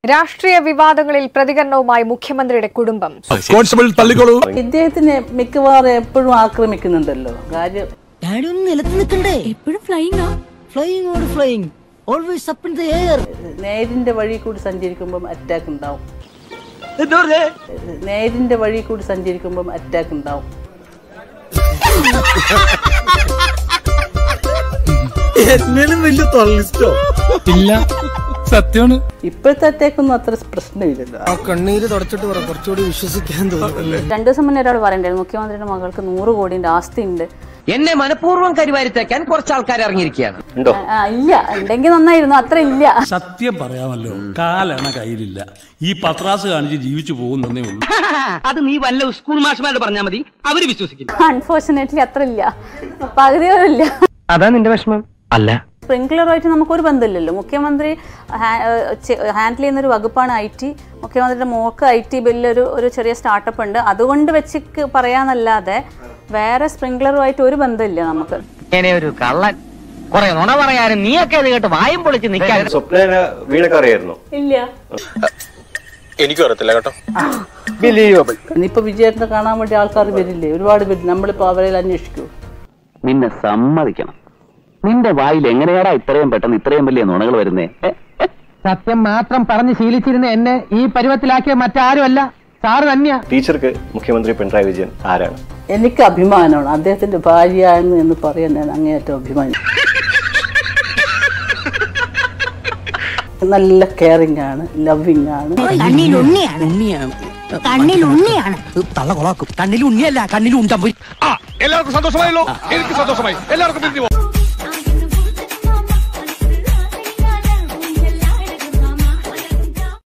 രാഷ്ട്രീയ വിവാദങ്ങളിൽ പ്രതികരണവുമായി മുഖ്യമന്ത്രിയുടെ കുടുംബം കോൺസ്റ്റബിൾ തള്ളിക്കോളൂ ഇദ്ദേഹത്തിനെ മിക്കവാറും എപ്പോഴും ആക്രമിക്കുന്നുണ്ടല്ലോ കാര്യം ഡാഡി ഒന്ന് നിലത്ത് നിൽക്കണ്ടേ എപ്പോഴും ഫ്ലൈയിങ് ആ flying or flying always up in the air നേരിന്റെ വഴി കൂടി സഞ്ചരിക്കുമ്പം അറ്റാക്ക് ഉണ്ടാവും നേരിന്റെ വഴി കൂടി സഞ്ചരിക്കുമ്പം അറ്റാക്ക് ഉണ്ടാവും എന്നെയും വലിയ തൊള്ളിസ്റ്റോ ഇല്ല സത്യമാണ് ഇപ്പോഴത്തെ അറ്റാക്കൊന്നും അത്ര പ്രശ്നമില്ലല്ലോ ആ കണ്ണീര് തുടച്ചിട്ട് പറ കുറച്ചുകൂടി വിശ്വസിക്കാൻ തോന്നുന്നു രണ്ടു ദിവസം മുന്നേ ഒരാൾ പറയണ്ടായിരുന്നു മുഖ്യമന്ത്രിയുടെ മകൾക്ക് നൂറ് കോടിന്റെ ആസ്തിയുണ്ട് എന്നെ മനഃപൂർവ്വം കരിവാരിത്തേക്കാൻ കുറച്ച് ആൾക്കാർ ഇറങ്ങിയിരിക്കുകയാണ് ആ, ഇല്ല ഉണ്ടെങ്കിൽ നന്നായിരുന്നു അത്ര ഇല്ല സത്യം പറയാമല്ലോ കാലണ കയ്യിലില്ല ഈ പത്രാസ് കാണിച്ച് ജീവിച്ചു പോകുന്നേ ഉള്ളൂ അത് നീ വല്ല സ്കൂൾ മാഷ്മാരോട് പറഞ്ഞാൽ മതി അവര് വിശ്വസിക്കും അൺഫോർച്ചുനേറ്റ്ലി അത്ര ഇല്ല പകുതി പോലും ഇല്ല അതാ നിന്റെ വിഷമം അല്ല സ്പ്രിംഗ്ലറുമായിട്ട് നമുക്കൊരു ബന്ധമില്ലല്ലോ മുഖ്യമന്ത്രി ഹാൻഡിൽ ചെയ്യുന്ന ഒരു വകുപ്പാണ് ഐ ടി മുഖ്യമന്ത്രിയുടെ മോക്ക് ഐ ടി ബില്ലൊരു ഒരു ചെറിയ സ്റ്റാർട്ടപ്പ് ഉണ്ട് അതുകൊണ്ട് വെച്ച് ക്ക് പറയാന്നല്ലാതെ വേറെ സ്പ്രിംഗ്ലറുമായിട്ട് ഒരു ബന്ധമില്ല നമുക്ക് ഇങ്ങനെ ഒരു കള്ളൻ കുറെ നുണ പറയാനും നീയൊക്കെ ഇത് കേട്ട് വായും പൊളിച്ച് നിൽക്കാൻ സ്വപ്ന വീണൊക്കെ അറിയായിരുന്നു ഇല്ല എനിക്കും അറിയത്തില്ല കേട്ടോ ഇനിയിപ്പോ വിജയേട്ടനെ കാണാൻ വേണ്ടി ആൾക്കാർ വരില്ലേ ഒരുപാട് പേര് നമ്മളിപ്പോ അവരെ അന്വേഷിക്കൂ നിന്നെ സമ്മതിക്കണം നിന്റെ വായിൽ എങ്ങനെയാടാ ഇത്രയും പെട്ടെന്ന് ഇത്രയും വലിയ നുണകൾ വരുന്നേ ഏ? സത്യം മാത്രം പറഞ്ഞ് ശീലിച്ചിരുന്ന എന്നെ ഈ പരുവത്തിലാക്കിയ മറ്റാരുമല്ല സാറ് തന്നെയാ ടീച്ചർക്ക് മുഖ്യമന്ത്രി പിണറായി വിജയൻ ആരാണ് എനിക്ക് അഭിമാനമാണ് അദ്ദേഹത്തിന്റെ ഭാര്യ എന്ന് എന്ന് പറയാൻ ഞാൻ അങ്ങേയറ്റം അഭിമാനം നല്ല കെയറിംഗ് ആണ് ലവിങ് ആണ് കണ്ണിൽ ഉണ്ണിയാണ് ഉണ്ണിയാണ് കണ്ണിൽ ഉണ്ണിയാണ് തള്ള കൊളാക്കും കണ്ണിൽ ഉണ്ണിയല്ല കണ്ണിൽ ഉണ്ടം പോയി എല്ലാവർക്കും സന്തോഷമായല്ലോ എനിക്ക് സന്തോഷമായി എല്ലാവർക്കും പിരിഞ്ഞു പോകാം